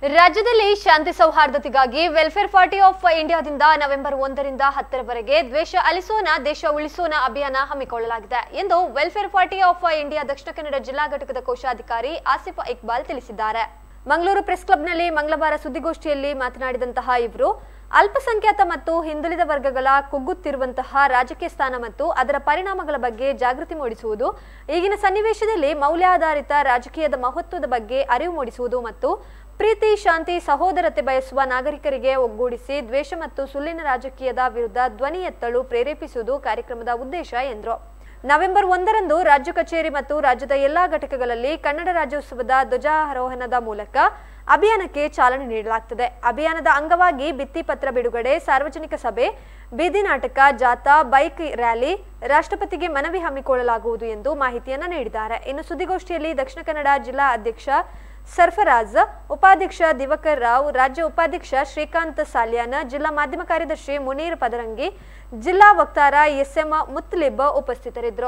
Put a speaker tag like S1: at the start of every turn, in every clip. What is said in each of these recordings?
S1: ರಾಜ್ಯದಲ್ಲಿ ಶಾಂತಿ ಸೌಹಾರ್ದತೆಗಾಗಿ ವೆಲ್ಫೇರ್ ಪಾರ್ಟಿ ಆಫ್ ಇಂಡಿಯಾದಿಂದ ನವೆಂಬರ್ ಒಂದರಿಂದ ಹತ್ತರವರೆಗೆ ದ್ವೇಷ ಅಲಿಸೋಣ ದೇಶ ಉಳಿಸೋಣ ಅಭಿಯಾನ ಹಮ್ಮಿಕೊಳ್ಳಲಾಗಿದೆ ಎಂದು ವೆಲ್ಫೇರ್ ಪಾರ್ಟಿ ಆಫ್ ಇಂಡಿಯಾ ದಕ್ಷಿಣ ಕನ್ನಡ ಜಿಲ್ಲಾ ಘಟಕದ ಕೋಶಾಧಿಕಾರಿ ಆಸಿಫ್ ಇಕ್ಬಾಲ್ ತಿಳಿಸಿದ್ದಾರೆ ಮಂಗಳೂರು ಪ್ರೆಸ್ ಕ್ಲಬ್ನಲ್ಲಿ ಮಂಗಳವಾರ ಸುದ್ದಿಗೋಷ್ಠಿಯಲ್ಲಿ ಮಾತನಾಡಿದಂತಹ ಇವರು ಅಲ್ಪಸಂಖ್ಯಾತ ಮತ್ತು ಹಿಂದುಳಿದ ವರ್ಗಗಳ ಕುಗ್ಗುತ್ತಿರುವಂತಹ ರಾಜಕೀಯ ಸ್ಥಾನ ಮತ್ತು ಅದರ ಪರಿಣಾಮಗಳ ಬಗ್ಗೆ ಜಾಗೃತಿ ಮೂಡಿಸುವುದು ಈಗಿನ ಸನ್ನಿವೇಶದಲ್ಲಿ ಮೌಲ್ಯಾಧಾರಿತ ರಾಜಕೀಯದ ಮಹತ್ವದ ಬಗ್ಗೆ ಅರಿವು ಮೂಡಿಸುವುದು ಮತ್ತು ಪ್ರೀತಿ ಶಾಂತಿ ಸಹೋದರತೆ ಬಯಸುವ ನಾಗರಿಕರಿಗೆ ಒಗ್ಗೂಡಿಸಿ ದ್ವೇಷ ಮತ್ತು ಸುಳ್ಳಿನ ರಾಜಕೀಯದ ವಿರುದ್ಧ ಧ್ವನಿ ಎತ್ತಲು ಪ್ರೇರೇಪಿಸುವುದು ಕಾರ್ಯಕ್ರಮದ ಉದ್ದೇಶ ಎಂದರು ನವೆಂಬರ್ ಒಂದರಂದು ರಾಜ್ಯ ಕಚೇರಿ ಮತ್ತು ರಾಜ್ಯದ ಎಲ್ಲಾ ಘಟಕಗಳಲ್ಲಿ ಕನ್ನಡ ರಾಜ್ಯೋತ್ಸವದ ಧ್ವಜಾರೋಹಣದ ಮೂಲಕ ಅಭಿಯಾನಕ್ಕೆ ಚಾಲನೆ ನೀಡಲಾಗುತ್ತದೆ ಅಭಿಯಾನದ ಅಂಗವಾಗಿ ಭಿತ್ತಿಪತ್ರ ಬಿಡುಗಡೆ ಸಾರ್ವಜನಿಕ ಸಭೆ ಬೀದಿ ನಾಟಕ ಜಾಥಾ ಬೈಕ್ ರ್ಯಾಲಿ ರಾಷ್ಟ್ರಪತಿಗೆ ಮನವಿ ಹಮ್ಮಿಕೊಳ್ಳಲಾಗುವುದು ಎಂದು ಮಾಹಿತಿಯನ್ನ ನೀಡಿದ್ದಾರೆ ಇನ್ನು ಸುದ್ದಿಗೋಷ್ಠಿಯಲ್ಲಿ ದಕ್ಷಿಣ ಕನ್ನಡ ಜಿಲ್ಲಾ ಅಧ್ಯಕ್ಷ ಸರ್ಫರಾಜ್ ಉಪಾಧ್ಯಕ್ಷ ದಿವಕರ್ ರಾವ್ ರಾಜ್ಯ ಉಪಾಧ್ಯಕ್ಷ ಶ್ರೀಕಾಂತ್ ಸಾಲ್ಯಾನ್ ಜಿಲ್ಲಾ ಮಾಧ್ಯಮ ಕಾರ್ಯದರ್ಶಿ ಮುನೀರ್ ಪದರಂಗಿ ಜಿಲ್ಲಾ ವಕ್ತಾರ ಎಸ್ಎಂ ಮುತ್ಲಿಬ್ ಉಪಸ್ಥಿತರಿದ್ದರು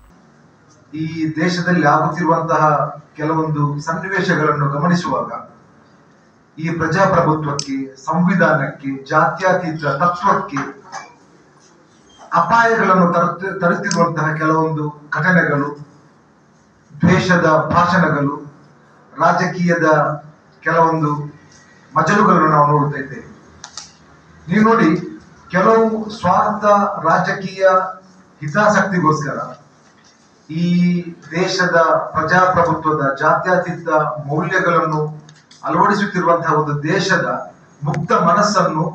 S2: ಈ ದೇಶದಲ್ಲಿ ಆಗುತ್ತಿರುವಂತಹ ಕೆಲವೊಂದು ಸನ್ನಿವೇಶಗಳನ್ನು ಗಮನಿಸುವಾಗ ಈ ಪ್ರಜಾಪ್ರಭುತ್ವಕ್ಕೆ ಸಂವಿಧಾನಕ್ಕೆ ಜಾತ್ಯತೀತ ತತ್ವಕ್ಕೆ ಅಪಾಯಗಳನ್ನು ತರುತ್ತ ತರುತ್ತಿರುವಂತಹ ಕೆಲವೊಂದು ಘಟನೆಗಳು ದ್ವೇಷದ ಭಾಷಣಗಳು ರಾಜಕೀಯದ ಕೆಲವೊಂದು ಮಜಲುಗಳನ್ನು ನಾವು ನೋಡ್ತಾ ಇದ್ದೇವೆ ನೀವು ನೋಡಿ ಕೆಲವು ಸ್ವಾರ್ಥ ರಾಜಕೀಯ ಹಿತಾಸಕ್ತಿಗೋಸ್ಕರ ಈ ದೇಶದ ಪ್ರಜಾಪ್ರಭುತ್ವದ ಜಾತ್ಯತೀತ ಮೌಲ್ಯಗಳನ್ನು ಅಳವಡಿಸುತ್ತಿರುವಂತಹ ಒಂದು ದೇಶದ ಮುಕ್ತ ಮನಸ್ಸನ್ನು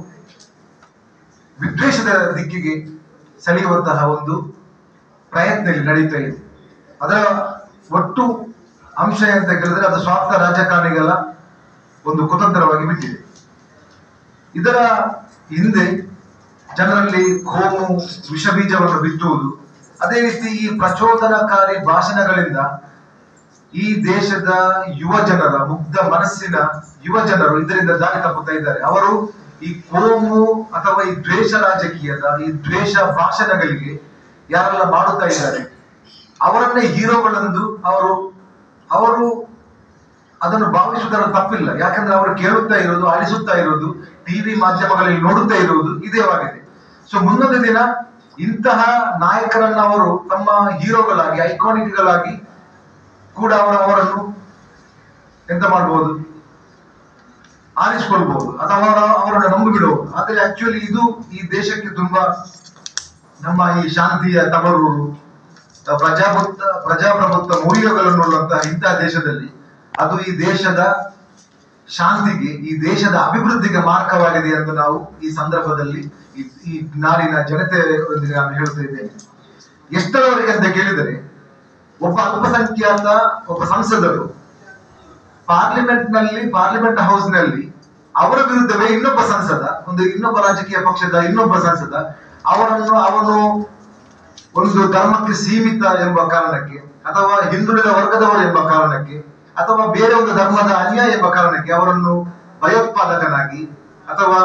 S2: ವಿದ್ವೇಷದ ದಿಕ್ಕಿಗೆ ಸೆಳೆಯುವಂತಹ ಒಂದು ಪ್ರಯತ್ನ ಇಲ್ಲಿ ನಡೀತಾ ಇದೆ ಅದರ ಒಟ್ಟು ಅಂಶ ಅಂತ ಕೇಳಿದ್ರೆ ಅದು ಸ್ವಾರ್ಥ ರಾಜಕಾರಣಿಗಳ ಒಂದು ಕುತಂತ್ರವಾಗಿ ಬಿಟ್ಟಿದೆ ಇದರ ಹಿಂದೆ ಜನರಲ್ಲಿ ಕೋಮು ವಿಷಬೀಜವನ್ನು ಬಿತ್ತುವುದು ಅದೇ ರೀತಿ ಈ ಪ್ರಚೋದನಕಾರಿ ಭಾಷಣಗಳಿಂದ ಈ ದೇಶದ ಯುವ ಜನರ ಮುಗ್ಧ ಮನಸ್ಸಿನ ಯುವ ಜನರು ಇದರಿಂದ ದಾರಿ ತಪ್ಪುತ್ತಾ ಇದ್ದಾರೆ ಅವರು ಈ ಕೋಮು ಅಥವಾ ಈ ದ್ವೇಷ ರಾಜಕೀಯದ ಈ ದ್ವೇಷ ಭಾಷಣಗಳಿಗೆ ಯಾರೆಲ್ಲ ಮಾಡುತ್ತಾ ಇದ್ದಾರೆ ಅವರನ್ನೇ ಹೀರೋಗಳೆಂದು ಅವರು ಅವರು ಅದನ್ನು ಭಾವಿಸುವುದರ ತಪ್ಪಿಲ್ಲ ಯಾಕಂದ್ರೆ ಅವರು ಕೇಳುತ್ತಾ ಇರೋದು ಆಲಿಸುತ್ತಾ ಇರೋದು ಟಿವಿ ಮಾಧ್ಯಮಗಳಲ್ಲಿ ನೋಡುತ್ತಾ ಇರುವುದು ಇದೇ ಆಗಿದೆ ಸೊ ಮುಂದೊಂದು ದಿನ ಇಂತಹ ನಾಯಕರನ್ನ ಅವರು ತಮ್ಮ ಹೀರೋಗಳಾಗಿ ಐಕಾನಿಕ್ಗಳಾಗಿ ಕೂಡ ಅವರು ಅವರನ್ನು ಎಂತ ಮಾಡಬಹುದು ಆರಿಸಿಕೊಳ್ಬಹುದು ಅಥವಾ ಅವರ ಅವರನ್ನು ನಂಬಿಬಿಡಬಹುದು ಆದ್ರೆ ಆಕ್ಚುಲಿ ಇದು ಈ ದೇಶಕ್ಕೆ ತುಂಬಾ ನಮ್ಮ ಈ ಶಾಂತಿಯ ತವರೂರು ಪ್ರಜಾಪ್ರಭುತ್ವ ಪ್ರಜಾಪ್ರಭುತ್ವ ಮೌಲ್ಯಗಳನ್ನು ಉಳ್ಳಂತಹ ಇಂತಹ ದೇಶದಲ್ಲಿ ಅದು ಈ ದೇಶದ ಶಾಂತಿಗೆ ಈ ದೇಶದ ಅಭಿವೃದ್ಧಿಗೆ ಮಾರ್ಗವಾಗಿದೆ ಎಂದು ನಾವು ಈ ಸಂದರ್ಭದಲ್ಲಿ ಈ- ಈ ನಾಡಿನ ಜನತೆಯೊಂದಿಗೆ ನಾನು ಹೇಳ್ತಾ ಇದ್ದೇನೆ ಎಷ್ಟರವರೆಗೆ ಅಂತ ಕೇಳಿದರೆ ಒಬ್ಬ ಅಲ್ಪಸಂಖ್ಯಾತ ಒಬ್ಬ ಸಂಸದರು ಪಾರ್ಲಿಮೆಂಟ್ ನಲ್ಲಿ ಪಾರ್ಲಿಮೆಂಟ್ ಹೌಸ್ ನಲ್ಲಿ ಅವರ ವಿರುದ್ಧವೇ ಇನ್ನೊಬ್ಬ ಸಂಸದ ಒಂದು ಇನ್ನೊಬ್ಬ ರಾಜಕೀಯ ಪಕ್ಷದ ಇನ್ನೊಬ್ಬ ಸಂಸದ ಅವರನ್ನು ಅವನು ಒಂದು ಧರ್ಮಕ್ಕೆ ಸೀಮಿತ ಎಂಬ ಕಾರಣಕ್ಕೆ ಅಥವಾ ಹಿಂದುಳಿದ ವರ್ಗದವರು ಎಂಬ ಕಾರಣಕ್ಕೆ ಅಥವಾ ಬೇರೆ ಒಂದು ಧರ್ಮದ ಅನ್ಯಾಯ ಎಂಬ ಕಾರಣಕ್ಕೆ ಅವರನ್ನು ಭಯೋತ್ಪಾದಕನಾಗಿ ಅಥವಾ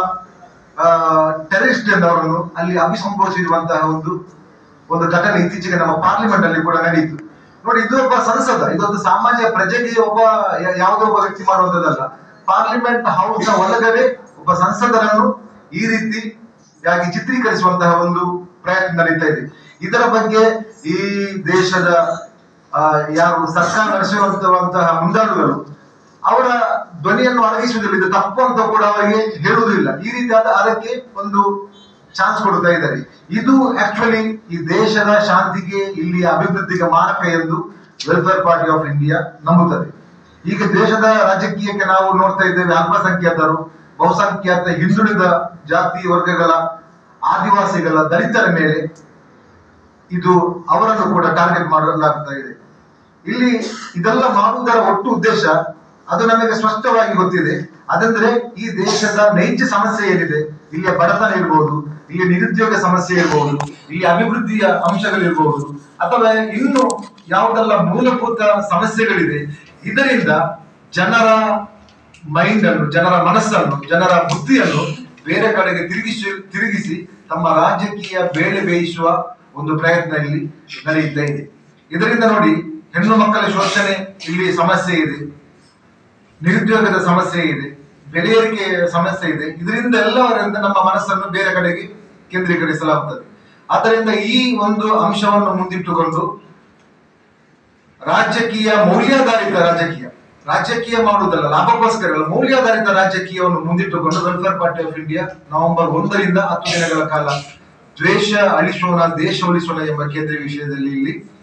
S2: ಟೆರರಿಸ್ಟ್ ಅವರನ್ನು ಅಲ್ಲಿ ಅಭಿಸಂಬೋಧಿಸಿರುವಂತಹ ಒಂದು ಒಂದು ಘಟನೆ ಇತ್ತೀಚೆಗೆ ನಮ್ಮ ಪಾರ್ಲಿಮೆಂಟ್ ಅಲ್ಲಿ ಕೂಡ ನಡೆಯಿತು ನೋಡಿ ಇದು ಒಬ್ಬ ಸಂಸದ ಇದೊಂದು ಸಾಮಾನ್ಯ ಪ್ರಜೆಗೆ ಒಬ್ಬ ಯ- ಯಾವುದೋ ಒಬ್ಬ ವ್ಯಕ್ತಿ ಮಾಡುವಂತದ್ದಲ್ಲ ಪಾರ್ಲಿಮೆಂಟ್ ಹೌಸ್ ನ ಒಳಗಡೆ ಒಬ್ಬ ಸಂಸದರನ್ನು ಈ ರೀತಿ ಯಾಕೆ ಚಿತ್ರೀಕರಿಸುವಂತಹ ಒಂದು ಪ್ರಯತ್ನ ನಡೀತಾ ಇದೆ ಇದರ ಬಗ್ಗೆ ಈ ದೇಶದ ಆ, ಯಾರು ಸರ್ಕಾರ ನಡೆಸುವಂತಹ ಮುಂದಾಳುಗಳು ಅವರ ಧ್ವನಿಯನ್ನು ಅಡಗಿಸುವುದಿಲ್ಲ ಇದು ತಪ್ಪು ಅಂತ ಕೂಡ ಅವರಿಗೆ ಹೇಳುವುದಿಲ್ಲ ಈ ರೀತಿ ಆದ- ಅದಕ್ಕೆ ಒಂದು ಚಾನ್ಸ್ ಕೊಡ್ತಾ ಇದ್ದಾರೆ ಇದು ಆಕ್ಚುಲಿ ಈ ದೇಶದ ಶಾಂತಿಗೆ ಇಲ್ಲಿಯ ಅಭಿವೃದ್ಧಿಗೆ ಮಾರಕ ಎಂದು ವೆಲ್ಫೇರ್ ಪಾರ್ಟಿ ಆಫ್ ಇಂಡಿಯಾ ನಂಬುತ್ತದೆ ಈಗ ದೇಶದ ರಾಜಕೀಯಕ್ಕೆ ನಾವು ನೋಡ್ತಾ ಇದ್ದೇವೆ ಅಲ್ಪಸಂಖ್ಯಾತರು ಬಹುಸಂಖ್ಯಾತ ಹಿಂದುಳಿದ ಜಾತಿ ವರ್ಗಗಳ ಆದಿವಾಸಿಗಳ ದಲಿತರ ಮೇಲೆ ಇದು ಅವರನ್ನು ಕೂಡ ಟಾರ್ಗೆಟ್ ಮಾಡಲಾಗ್ತಾ ಇದೆ ಇಲ್ಲಿ ಇದೆಲ್ಲ ಮಾಡುವುದರ ಒಟ್ಟು ಉದ್ದೇಶ ಅದು ನಮಗೆ ಸ್ಪಷ್ಟವಾಗಿ ಗೊತ್ತಿದೆ ಅದಂದ್ರೆ ಈ ದೇಶದ ನೈಜ ಸಮಸ್ಯೆ ಏನಿದೆ ಇಲ್ಲಿಯ ಬಡತನ ಇರ್ಬೋದು ಇಲ್ಲಿ ನಿರುದ್ಯೋಗ ಸಮಸ್ಯೆ ಇರ್ಬೋದು ಇಲ್ಲಿ ಅಭಿವೃದ್ಧಿಯ ಅಂಶಗಳಿರ್ಬೋದು ಅಥವಾ ಇನ್ನು ಯಾವುದೆಲ್ಲ ಮೂಲಭೂತ ಸಮಸ್ಯೆಗಳಿದೆ ಇದರಿಂದ ಜನರ ಮೈಂಡ್ ಅನ್ನು ಜನರ ಮನಸ್ಸನ್ನು ಜನರ ಬುದ್ಧಿಯನ್ನು ಬೇರೆ ಕಡೆಗೆ ತಿರುಗಿಸಿ ತಿರುಗಿಸಿ ತಮ್ಮ ರಾಜಕೀಯ ಬೇಳೆ ಬೇಯಿಸುವ ಒಂದು ಪ್ರಯತ್ನ ಇಲ್ಲಿ ನಡೆಯುತ್ತಾ ಇದೆ ಇದರಿಂದ ನೋಡಿ ಹೆಣ್ಣು ಮಕ್ಕಳ ಶೋಷಣೆ ಇಲ್ಲಿ ಸಮಸ್ಯೆ ಇದೆ ನಿರುದ್ಯೋಗದ ಸಮಸ್ಯೆ ಇದೆ ಬೆಲೆ ಏರಿಕೆ ಸಮಸ್ಯೆ ಇದೆ ಇದರಿಂದ ಎಲ್ಲವರಿಂದ ನಮ್ಮ ಮನಸ್ಸನ್ನು ಬೇರೆ ಕಡೆಗೆ ಕೇಂದ್ರೀಕರಿಸಲಾಗುತ್ತದೆ ಆದ್ದರಿಂದ ಈ ಒಂದು ಅಂಶವನ್ನು ಮುಂದಿಟ್ಟುಕೊಂಡು ರಾಜಕೀಯ ಮೌಲ್ಯಾಧಾರಿತ ರಾಜಕೀಯ ರಾಜಕೀಯ ಮಾಡುವುದಲ್ಲ ಲಾಭಕ್ಕೋಸ್ಕರ ಅಲ್ಲ, ಮೌಲ್ಯಾಧಾರಿತ ರಾಜಕೀಯವನ್ನು ಮುಂದಿಟ್ಟುಕೊಂಡು welfare party of India November ಒಂದರಿಂದ ಹತ್ತು ದಿನಗಳ ಕಾಲ ದ್ವೇಷ ಅಳಿಸೋಣ ದೇಶ ಉಳಿಸೋಣ ಎಂಬ ಕೇಂದ್ರ ವಿಷಯದಲ್ಲಿ ಇಲ್ಲಿ